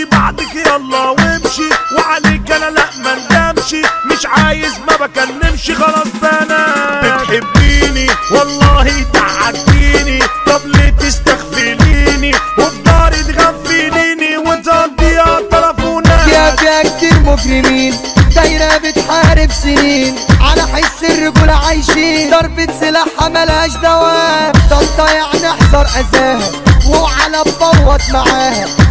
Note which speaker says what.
Speaker 1: خدي بعضك يلا وامشي وعليك انا لا ما ندمش مش عايز ما بكلمش خلاص ده انا بتحبيني والله تعديني طب ليه تستغفليني وفي داري تغفليني وتقضيها تلفونات
Speaker 2: يا فيها كتير مجرمين دايرة بتحارب سنين على حس الرجولة عايشين ضربة سلاحها ملهاش دوام طنطا يعني احذر اذاها وعلى ببوط معاها